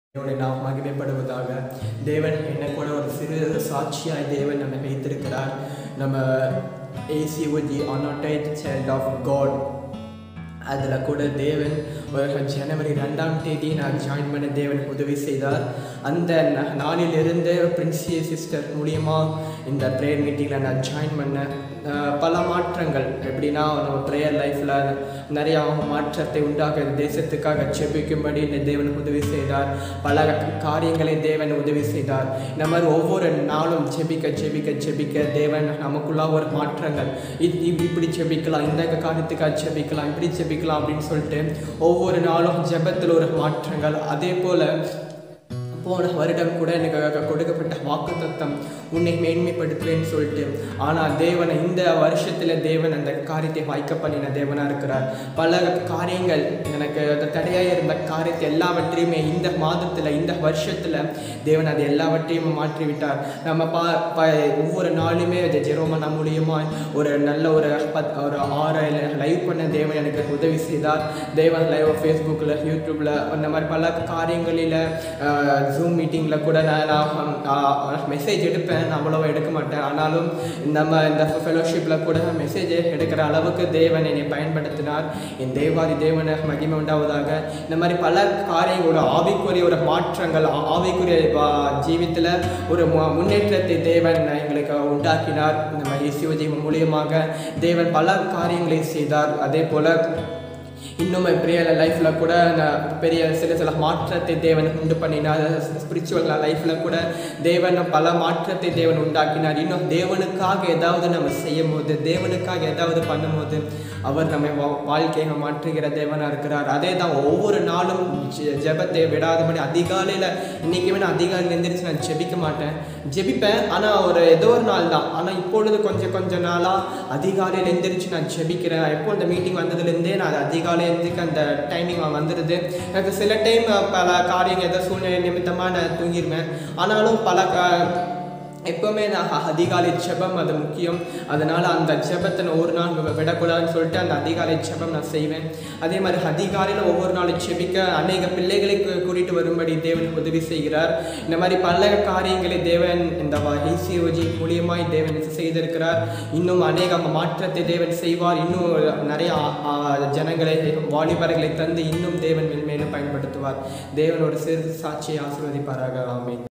தேவனுடைய நாம் மகிமைப்படுவதாக தேவன் என்னை கூட ஒரு சிறு சாட்சியாய் தேவன் நம்மை வைத்திருக்கிறார் நம்ம ஏசிஓஜி அனாட்டைட் சைல்ட் ஆஃப் காட் அதில் கூட தேவன் ஒரு ஜனவரி ரெண்டாம் தேதி நான் ஜாயின் பண்ண தேவன் உதவி செய்தார் அந்த ந- நாளிலிருந்து பிரின்சிய சிஸ்டர் மூலியமாக இந்த ப்ரேயர் மீட்டிங்கில் நான் ஜாயின் பண்ணேன் அஹ் பல மாற்றங்கள் எப்படின்னா நம்ம ப்ரேயர் லைஃப்பில் நிறையா மாற்றத்தை உண்டாக தேசத்துக்காக செபிக்கும்படி இந்த தேவன் உதவி செய்தார் பல காரியங்களை தேவன் உதவி செய்தார் இந்த மாதிரி ஒவ்வொரு நாளும் செபிக்க செபிக்க செபிக்க தேவன் நமக்குள்ளா ஒரு மாற்றங்கள் இது இப்~ இப்படி செபிக்கலாம் இந்த காரியத்துக்காக செபிக்கலாம் இப்படி செபிக்கலாம் அப்படின்னு சொல்லிட்டு ஒவ்வொரு நாளும் ஜெபத்தில் ஒரு மாற்றங்கள் அதே போல் போன வருடம் கூட எனக்கு க- கொடுக்கப்பட்ட வாக்கு தத்தம் உன்னை மேன்மைப்படுத்துவேன்னு சொல்லிட்டு ஆனால் தேவனை இந்த வருஷத்தில் தேவன் அந்த காரியத்தை வாய்க்க பண்ணின தேவனாக இருக்கிறார் பல காரியங்கள் எனக்கு தடையாக இருந்த காரியத்தை எல்லாவற்றையுமே இந்த மாதத்தில் இந்த வருஷத்தில் தேவன் அது எல்லாவற்றையும் மாற்றி விட்டார் நம்ம பா ப ஒவ்வொரு நாளுமே அது ஜெரோமனா மூலியமாக ஒரு நல்ல ஒரு பத் ஒரு ஆறு லைவ் பண்ண தேவன் எனக்கு உதவி செய்தார் தேவன் லைவ் ஃபேஸ்புக்கில் யூடியூப்பில் அந்த மாதிரி பல காரியங்களில் ஜூம் மீட்டிங்கில் கூட நான் நான் மெசேஜ் எடுப்பேன் நான் அவ்வளோவா எடுக்க மாட்டேன் ஆனாலும் நம்ம இந்த ஃபெலோஷிப்பில் கூட மெசேஜ் எடுக்கிற அளவுக்கு தேவன் என்னை பயன்படுத்தினார் என் தேவாதி தேவனை மகிமை உண்டாவதாக இந்த மாதிரி பல காரியங்கள் ஒரு ஆவிக்குரிய ஒரு மாற்றங்கள் ஆ- ஆவிக்குரிய ஜீவித்தில் ஒரு மு- முன்னேற்றத்தை தேவன் எங்களுக்கு உண்டாக்கினார் நம்ம இயேசுவஜி மூலியமாக தேவன் பல காரியங்களை செய்தார் அதே போல் இன்னும் பெரிய லைஃப்பில் கூட நான் பெரிய சில சில மாற்றத்தை தேவன் உண்டு பண்ணினார் ஸ்பிரிச்சுவல் லைஃப்பில் கூட தேவன் பல மாற்றத்தை தேவன் உண்டாக்கினார் இன்னும் தேவனுக்காக ஏதாவது நம்ம செய்யும் போது தேவனுக்காக ஏதாவது பண்ணும்போது அவர் நம்மை வா- வாழ்க்கையை மாற்றுகிற தேவனாக இருக்கிறார் அதே தான் ஒவ்வொரு நாளும் ஜெ- ஜெபத்தை விடாதபடி அதிகாலையில் இன்றைக்குமே நான் அதிகாலையில் எந்திரிச்சு நான் ஜெபிக்க மாட்டேன் ஜெபிப்பேன் ஆனால் ஒரு ஏதோ ஒரு நாள் தான் ஆனால் இப்பொழுது கொஞ்சம் கொஞ்ச நாளாக அதிகாலையில் எந்திரிச்சு நான் ஜெபிக்கிறேன் எப்போ இந்த மீட்டிங் வந்ததுலேருந்தே நான் அதிகாலை எந்திரிக்க அந்த டைமிங் வந்துடுது எனக்கு சில டைம் பல காரியங்கள் ஏதோ சூழ்நிலை நிமித்தமாக நான் தூங்கிடுவேன் ஆனாலும் பல கா- எப்போவுமே நான் அ- அதிகாலை ஜெபம் அது முக்கியம் அதனால் அந்த ஜெபத்தை நான் ஒரு நாள் வி- விடக்கூடாதுன்னு சொல்லிட்டு அந்த அதிகாலை ஜெபம் நான் செய்வேன் அதே மாதிரி அதிகாலையில் ஒவ்வொரு நாளும் செபிக்க அநேக பிள்ளைகளை கூ- கூட்டிட்டு வரும்படி தேவன் உதவி செய்கிறார் இந்த மாதிரி பல காரியங்களை தேவன் இந்த ஹெசிஓஜி மூலியமாய் தேவன் செய்திருக்கிறார் இன்னும் அநேக மாற்றத்தை தேவன் செய்வார் இன்னும் நிறைய ஆ- ஆ, ஜனங்களை வாலிபர்களை தந்து இன்னும் தேவன் மென்மேலும் பயன்படுத்துவார் தேவன் ஒரு சிறு சாட்சியை ஆசீர்வதிப்பாராக ஆமென்